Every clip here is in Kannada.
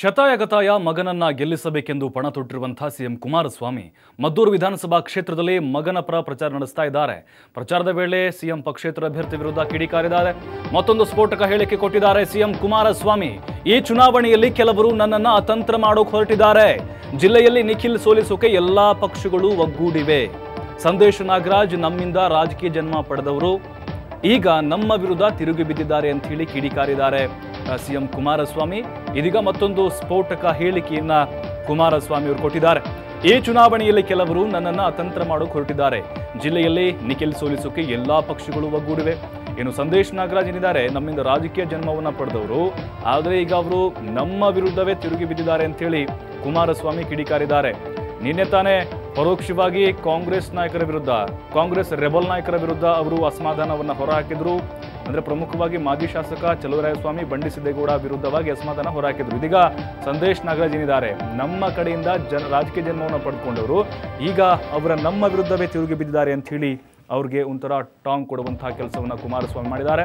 ಶತಾಯಗತಾಯ ಮಗನನ್ನ ಗೆಲ್ಲಿಸಬೇಕೆಂದು ಪಣ ತೊಟ್ಟಿರುವಂತಹ ಸಿಎಂ ಕುಮಾರಸ್ವಾಮಿ ಮದ್ದೂರು ವಿಧಾನಸಭಾ ಕ್ಷೇತ್ರದಲ್ಲಿ ಮಗನ ಪರ ಪ್ರಚಾರ ನಡೆಸ್ತಾ ಇದ್ದಾರೆ ಪ್ರಚಾರದ ವೇಳೆ ಸಿಎಂ ಪಕ್ಷೇತರ ಅಭ್ಯರ್ಥಿ ವಿರುದ್ಧ ಕಿಡಿಕಾರಿದ್ದಾರೆ ಮತ್ತೊಂದು ಸ್ಫೋಟಕ ಹೇಳಿಕೆ ಕೊಟ್ಟಿದ್ದಾರೆ ಸಿಎಂ ಕುಮಾರಸ್ವಾಮಿ ಈ ಚುನಾವಣೆಯಲ್ಲಿ ಕೆಲವರು ನನ್ನನ್ನ ಅತಂತ್ರ ಮಾಡೋಕ್ ಹೊರಟಿದ್ದಾರೆ ಜಿಲ್ಲೆಯಲ್ಲಿ ನಿಖಿಲ್ ಸೋಲಿಸೋಕೆ ಎಲ್ಲಾ ಪಕ್ಷಗಳು ಒಗ್ಗೂಡಿವೆ ಸಂದೇಶ್ ನಾಗರಾಜ್ ನಮ್ಮಿಂದ ರಾಜಕೀಯ ಜನ್ಮ ಪಡೆದವರು ಈಗ ನಮ್ಮ ವಿರುದ್ಧ ತಿರುಗಿ ಬಿದ್ದಿದ್ದಾರೆ ಅಂತ ಹೇಳಿ ಕಿಡಿಕಾರಿದ್ದಾರೆ ಸಿಎಂ ಕುಮಾರಸ್ವಾಮಿ ಇದೀಗ ಮತ್ತೊಂದು ಸ್ಫೋಟಕ ಹೇಳಿಕೆಯನ್ನ ಕುಮಾರಸ್ವಾಮಿ ಅವರು ಕೊಟ್ಟಿದ್ದಾರೆ ಈ ಚುನಾವಣೆಯಲ್ಲಿ ಕೆಲವರು ನನ್ನನ್ನು ಅತಂತ್ರ ಮಾಡೋಕೆ ಹೊರಟಿದ್ದಾರೆ ಜಿಲ್ಲೆಯಲ್ಲಿ ನಿಖಿಲ್ ಸೋಲಿಸೋಕೆ ಎಲ್ಲಾ ಪಕ್ಷಗಳು ಒಗ್ಗೂಡಿವೆ ಇನ್ನು ಸಂದೇಶ್ ನಾಗರಾಜ್ ಏನಿದ್ದಾರೆ ನಮ್ಮಿಂದ ರಾಜಕೀಯ ಜನ್ಮವನ್ನ ಪಡೆದವರು ಆದರೆ ಈಗ ಅವರು ನಮ್ಮ ವಿರುದ್ಧವೇ ತಿರುಗಿ ಬಿದ್ದಿದ್ದಾರೆ ಅಂತ ಹೇಳಿ ಕುಮಾರಸ್ವಾಮಿ ಕಿಡಿಕಾರಿದ್ದಾರೆ ನಿನ್ನೆ ತಾನೇ ಪರೋಕ್ಷವಾಗಿ ಕಾಂಗ್ರೆಸ್ ನಾಯಕರ ವಿರುದ್ಧ ಕಾಂಗ್ರೆಸ್ ರೆಬಲ್ ನಾಯಕರ ವಿರುದ್ಧ ಅವರು ಅಸಮಾಧಾನವನ್ನು ಹೊರಹಾಕಿದ್ರು ಅಂದ್ರೆ ಪ್ರಮುಖವಾಗಿ ಮಾಜಿ ಶಾಸಕ ಚಲುವರಾಯಸ್ವಾಮಿ ಬಂಡಿ ಸಿದ್ದೇಗೌಡ ವಿರುದ್ಧವಾಗಿ ಅಸಮಾಧಾನ ಹೊರಹಾಕಿದ್ರು ಇದೀಗ ಸಂದೇಶ್ ನಾಗರಾಜ್ ಏನಿದ್ದಾರೆ ನಮ್ಮ ಕಡೆಯಿಂದ ಜನ ರಾಜಕೀಯ ಜನ್ಮವನ್ನು ಪಡ್ಕೊಂಡವರು ಈಗ ಅವರ ನಮ್ಮ ವಿರುದ್ಧವೇ ತಿರುಗಿ ಬಿದ್ದಿದ್ದಾರೆ ಅಂತ ಹೇಳಿ ಅವ್ರಿಗೆ ಒಂಥರ ಟಾಂಗ್ ಕೊಡುವಂತಹ ಕೆಲಸವನ್ನ ಕುಮಾರಸ್ವಾಮಿ ಮಾಡಿದ್ದಾರೆ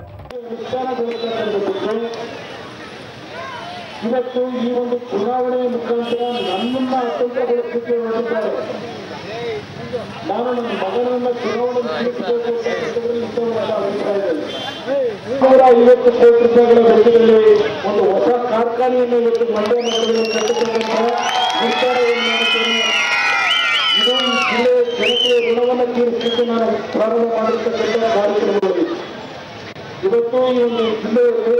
ಇವತ್ತು ಈ ಒಂದು ಚುನಾವಣೆಯ ಮುಖಾಂತರ ನನ್ನನ್ನ ಅತಂತ್ರಗೊಳಿಸಲಿಕ್ಕೆ ಹೊರಟಿದ್ದಾರೆ ನಾನು ನನ್ನ ಮಗನನ್ನ ಚುನಾವಣೆ ನಿಲ್ಲಿಸಬೇಕು ಅಂತ ಕೆಲಸದಲ್ಲಿ ಇಷ್ಟವಲ್ಲ ಅಭಿಪ್ರಾಯದಲ್ಲಿ ನೂರ ಐವತ್ತು ಕೋಟಿ ರೂಪಾಯಿಗಳ ವೆಚ್ಚದಲ್ಲಿ ಒಂದು ಹೊಸ ಕಾರ್ಖಾನೆಯನ್ನು ಇವತ್ತು ಮಂಡ್ಯ ನಗರದಲ್ಲಿ ಕಟ್ಟಿಕೊಂಡಂತಹ ನಿರ್ಧಾರವನ್ನು ಮಾಡಿದ್ದೇನೆ ಇದು ಈ ಜಿಲ್ಲೆಯ ಜನತೆಯ ಋಣವನ್ನು ತೀರಿಸಲಿಕ್ಕೆ ನಾನು ಪ್ರಾರಂಭ ಮಾಡಿರ್ತಕ್ಕಂಥ ಕಾರ್ಯಕ್ರಮಗಳು ಇವತ್ತು ಈ ಒಂದು ಜಿಲ್ಲೆಯಲ್ಲಿ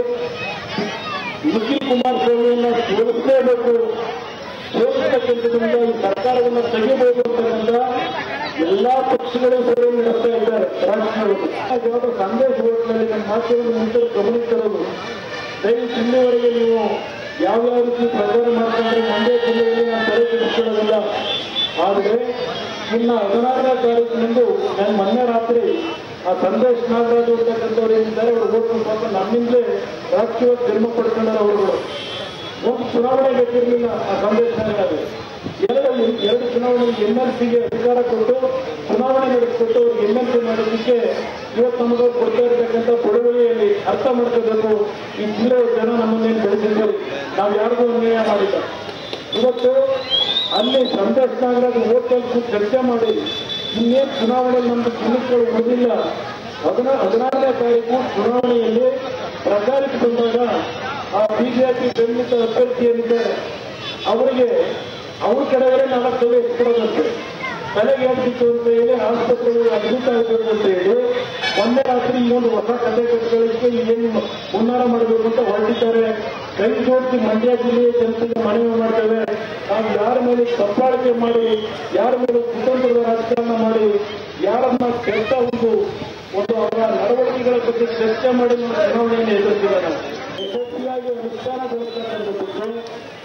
ನಿಖಿಲ್ ಕುಮಾರಸ್ವಾಮಿಯನ್ನ ಸೋಲಿಸಲೇಬೇಕು ಸೋಲಿಸತಕ್ಕಂಥದ್ರಿಂದ ಈ ಸರ್ಕಾರವನ್ನು ತೆಗಿಬೇಕು ಅಂತಕ್ಕಂಥ ಎಲ್ಲಾ ಪಕ್ಷಗಳು ಸಭೆ ನಡೆಸ್ತಾ ಇದ್ದಾರೆ ರಾಜಕೀಯವಾಗಿ ಯಾವುದೋ ಸಂದೇಶ ಹೋಟ್ಲಲ್ಲಿ ನಮ್ಮ ಮಾತುಗಳನ್ನು ಮುಂದೆ ಗಮನಿಸಿರೋದು ದಯವಿಟ್ಟು ಇಲ್ಲಿವರೆಗೆ ನೀವು ಯಾವ್ಯಾವ ರೀತಿ ಪ್ರಚಾರ ಮಾಡ್ಕೊಂಡ್ರೆ ಮಂಡ್ಯ ಜಿಲ್ಲೆಯಲ್ಲಿ ನಾನು ತಲೆ ಕೆಡಿಸ್ಕೊಳ್ಳೋದಿಲ್ಲ ಆದರೆ ಇನ್ನು ಹದಿನಾರನೇ ತಾರೀಕಿನಂದು ನಾನು ಮೊನ್ನೆ ರಾತ್ರಿ ಆ ಸಂದೇಶ್ ನಾಗರಾಜ್ ಅಂತಕ್ಕಂಥವ್ರು ಏನಿದ್ದಾರೆ ಅವರು ಓಟ್ ಪಾಪ ನಮ್ಮಿಂದಲೇ ರಾಜಕೀಯ ಜನ್ಮ ಪಡ್ಕೊಂಡಾರ ಅವರು ಒಂದು ಚುನಾವಣೆ ಬೇಕಿರಲಿಲ್ಲ ಆ ಸಂದೇಶ್ ನಾಗರಾಜ್ ಎರಡು ಎರಡು ಚುನಾವಣೆ ಎನ್ ಎಲ್ ಸಿಗೆ ಅಧಿಕಾರ ಕೊಟ್ಟು ಚುನಾವಣೆ ನಡೆಸಿಕೊಟ್ಟು ಅವ್ರಿಗೆ ಎನ್ ಎಲ್ ಸಿ ಮಾಡೋದಕ್ಕೆ ಇವತ್ತು ನಮಗೆ ಕೊಡ್ತಾ ಇರ್ತಕ್ಕಂಥ ಬಡವಳಿಯಲ್ಲಿ ಅರ್ಥ ಮಾಡ್ಕೋಬೇಕು ಈ ಜಿಲ್ಲೆಯ ಜನ ನಮ್ಮನ್ನೇನು ಬೆಳೆಸಿದ್ದಾರೆ ನಾವು ಯಾರಿಗೂ ಅನ್ಯಾಯ ಮಾಡಿಲ್ಲ ಇವತ್ತು ಅಲ್ಲಿ ಸಂದೇಶ್ ನಾಗರಾಜ್ ಹೋಟೆಲ್ಗೂ ಚರ್ಚೆ ಮಾಡಿ ಇನ್ನೇನು ಚುನಾವಣೆ ನಮ್ದು ಜಿಲ್ಲೆಗಳು ಉಳಿದಿಲ್ಲ ಹದಿನ ಹದಿನಾರನೇ ತಾರೀಕು ಚುನಾವಣೆಯಲ್ಲಿ ಪ್ರಚಾರಕ್ಕೆ ಬಂದಾಗ ಆ ಬಿಜೆಪಿ ಬೆಂಬಲಿತ ಅಭ್ಯರ್ಥಿ ಏನಿದ್ದಾರೆ ಅವರಿಗೆ ಅವ್ರ ಕಡೆಯವರೇ ನಾಲ್ಕು ತೊಲೆ ಕೊಡೋದಂತೆ ತಲೆಗೆ ಏಟಿತ್ತು ಅಂತ ಹೇಳಿ ಆಸ್ಪತ್ರೆಗಳು ಅಡ್ಮಿಟ್ ಆಗಬೇಕು ಅಂತ ಹೇಳಿ ಮೊನ್ನೆ ರಾತ್ರಿ ಈ ಒಂದು ಹೊಸ ಕತೆ ಕಟ್ಟಗಳಿಗೆ ಏನು ಮುನ್ನಾರ ಮಾಡಬೇಕು ಅಂತ ಹೊರಟಿದ್ದಾರೆ ಕೈ ಜೋಡಿಸಿ ಮಂಡ್ಯ ಜಿಲ್ಲೆಯ ಜನತೆಗೆ ಮನವಿ ಮಾಡ್ತೇವೆ ನಾವು ಯಾರ ಮೇಲೆ ಕಪ್ಪಾಳಿಕೆ ಮಾಡಿ ಯಾರ ಮೇಲೆ ಕುಟುಂಬದ ರಾಜಕಾರಣ ಮಾಡಿ ಯಾರನ್ನ ಕೆಟ್ಟ ಒಂದು ಒಂದು ಅವರ ನಡವಳಿಕೆಗಳ ಬಗ್ಗೆ ಚರ್ಚೆ ಮಾಡಿ ನಾವು ಚುನಾವಣೆಯನ್ನು ಎದುರಿಸಿಲ್ಲ ನಾವು ಯಶಸ್ವಿಯಾಗಿ ಅನುಷ್ಠಾನಗೊಳಿಸತಕ್ಕಂಥದ್ದು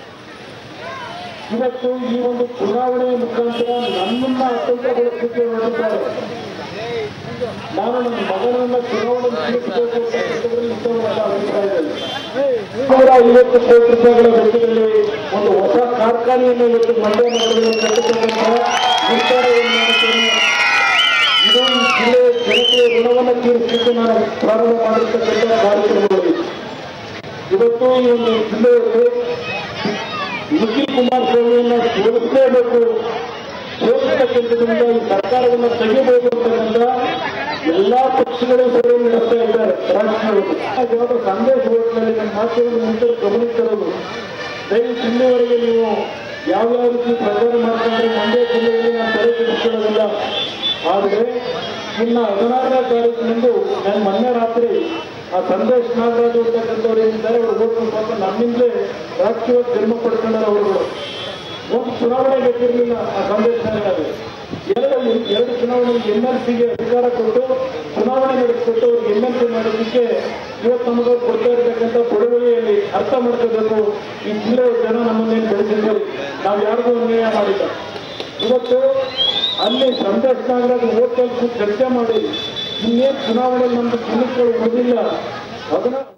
ಇವತ್ತು ಈ ಒಂದು ಚುನಾವಣೆಯ ಮುಖಾಂತರ ನನ್ನನ್ನ ಅತಂತ್ರಗೊಳಿಸಲಿಕ್ಕೆ ಹೊರಟಿದ್ದಾರೆ ನಾನು ನನ್ನ ಮಗನನ್ನ ಚುನಾವಣೆ ನಿಲ್ಲಿಸಬೇಕು ಅಂತ ಕೆಲಸದಲ್ಲಿ ಇಷ್ಟವಲ್ಲ ಅಭಿಪ್ರಾಯದಲ್ಲಿ ನೂರ ಐವತ್ತು ಕೋಟಿ ರೂಪಾಯಿಗಳ ವೆಚ್ಚದಲ್ಲಿ ಒಂದು ಹೊಸ ಕಾರ್ಖಾನೆಯನ್ನು ಇವತ್ತು ಮಂಡ್ಯ ನಗರದಲ್ಲಿ ಕಟ್ಟಿಕೊಂಡಂತಹ ನಿರ್ಧಾರವನ್ನು ಮಾಡಿದ್ದೇನೆ ಇದು ಈ ಜಿಲ್ಲೆಯ ಜನತೆಯ ಋಣವನ್ನು ತೀರಿಸಲಿಕ್ಕೆ ನಾನು ಪ್ರಾರಂಭ ಮಾಡಿರ್ತಕ್ಕಂಥ ಕಾರ್ಯಕ್ರಮಗಳು ಇವತ್ತು ಈ ಒಂದು ಜಿಲ್ಲೆಯಲ್ಲಿ ನಿಖಿಲ್ ಕುಮಾರಸ್ವಾಮಿಯನ್ನ ಸೋಲಿಸಲೇಬೇಕು ಸೋಲಿಸತಕ್ಕಂಥದ್ರಿಂದ ಈ ಸರ್ಕಾರವನ್ನು ತೆಗಿಬೇಕು ಅಂತಕ್ಕಂಥ ಎಲ್ಲಾ ಪಕ್ಷಗಳು ಸಭೆ ನಡೆಸ್ತಾ ಇದ್ದಾರೆ ರಾಜಕೀಯವಾಗಿ ಯಾವುದೋ ಸಂದೇಶ ಹೋಟ್ಲಲ್ಲಿ ನಮ್ಮ ಮಾತುಗಳನ್ನು ಮುಂದೆ ಗಮನಿಸಿರೋದು ದಯವಿಟ್ಟು ಇಲ್ಲಿವರೆಗೆ ನೀವು ಯಾವ್ಯಾವ ರೀತಿ ಪ್ರಚಾರ ಮಾಡ್ಕೊಂಡ್ರೆ ಮಂಡ್ಯ ಜಿಲ್ಲೆಯಲ್ಲಿ ನಾನು ತಲೆ ಕೆಡಿಸ್ಕೊಳ್ಳೋದಿಲ್ಲ ಆದರೆ ಇನ್ನು ಹದಿನಾರನೇ ತಾರೀಕಿನಂದು ನಾನು ಮೊನ್ನೆ ರಾತ್ರಿ ಆ ಸಂದೇಶ್ ನಾಗರಾಜ್ ಅಂತಕ್ಕಂಥವ್ರು ಏನಿದ್ದಾರೆ ಅವರು ಓಟ್ ಪಾಪ ನಮ್ಮಿಂದಲೇ ರಾಜಕೀಯ ಜನ್ಮ ಪಡ್ಕೊಂಡಾರ ಅವರು ಒಂದು ಚುನಾವಣೆ ಬೇಕಿರಲಿಲ್ಲ ಆ ಸಂದೇಶ್ ನಾಗರಾಜ್ ಎರಡು ಎರಡು ಚುನಾವಣೆ ಎನ್ ಎಲ್ ಸಿಗೆ ಅಧಿಕಾರ ಕೊಟ್ಟು ಚುನಾವಣೆ ನಡೆಸಿಕೊಟ್ಟು ಅವ್ರಿಗೆ ಎನ್ ಎಲ್ ಸಿ ಮಾಡೋದಕ್ಕೆ ಇವತ್ತು ನಮಗೆ ಕೊಡ್ತಾ ಇರ್ತಕ್ಕಂಥ ಬಡವಳಿಯಲ್ಲಿ ಅರ್ಥ ಮಾಡ್ಕೋಬೇಕು ಈ ಜಿಲ್ಲೆಯ ಜನ ನಮ್ಮನ್ನೇನು ಬೆಳೆಸಿದ್ದಾರೆ ನಾವು ಯಾರಿಗೂ ಅನ್ಯಾಯ ಮಾಡಿಲ್ಲ ಇವತ್ತು ಅಲ್ಲಿ ಸಂದೇಶ್ ನಾಗರಾಜ್ ಹೋಟೆಲ್ಗೂ ಚರ್ಚೆ ಮಾಡಿ ಇನ್ನೇನು ಚುನಾವಣೆ ನಮ್ದು ಜಿಲ್ಲೆಗಳು ಉಳಿದಿಲ್ಲ ಅದನ್ನ